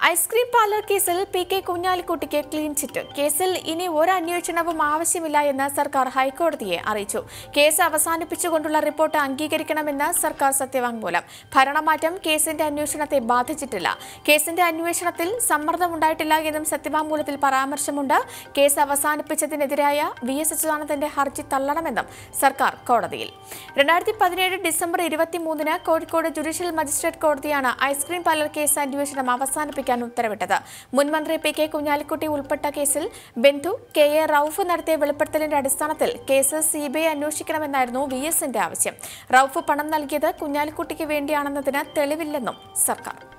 ice cream parlour കേസിൽ P K കുഞ്ഞാലിക്കുട്ടിക്ക് clean chit കേസിൽ ഇനി ഒരു അന്വേഷണവും ആവശ്യമില്ല എന്ന് സർക്കാർ ഹൈക്കോടതിയെ അറിയിച്ചു കേസ് അവസാനിപ്പിച്ചുകൊണ്ടുള്ള റിപ്പോർട്ട് അംഗീകരിക്കണമെന്ന് സർക്കാർ സത്യവാങ്മൂലം ഭരണമാറ്റം കേസിന്റെ അന്വേഷണത്തെ ബാധിച്ചിട്ടില്ല കേസിന്റെ അന്വേഷണത്തിൽ സമ്മർദ്ദമുണ്ടായിട്ടില്ല എന്നും സത്യവാങ്മൂലത്തിൽ പരാമർശമുണ്ട് കേസ് അവസാനിപ്പിച്ചതിനെതിരായ വി എസ് അച്യുതാനന്ദന്റെ ഹർജി തള്ളണമെന്നും സർക്കാർ കോടതിയിൽ രണ്ടായിരത്തി പതിനേഴ് ഡിസംബർ ഇരുപത്തിമൂന്നിന് കോഴിക്കോട് ജുഡീഷ്യൽ മജിസ്ട്രേറ്റ് കോടതിയാണ് ഐസ്ക്രീം പാർലർ കേസ് അന്വേഷണം അവസാനിപ്പിക്കാൻ ഉത്തരവിട്ടത് മുൻ മന്ത്രി പി കെ കുഞ്ഞാലിക്കുട്ടി ഉൾപ്പെട്ട കേസിൽ ബന്ധു കെ എ റൌഫ് നടത്തിയ വെളിപ്പെടുത്തലിന്റെ അടിസ്ഥാനത്തിൽ കേസ് സിബിഐ അന്വേഷിക്കണമെന്നായിരുന്നു വി എസിന്റെ ആവശ്യം റൌഫ് പണം നൽകിയത് കുഞ്ഞാലിക്കുട്ടിക്ക് വേണ്ടിയാണെന്നതിന് തെളിവില്ലെന്നും സർക്കാർ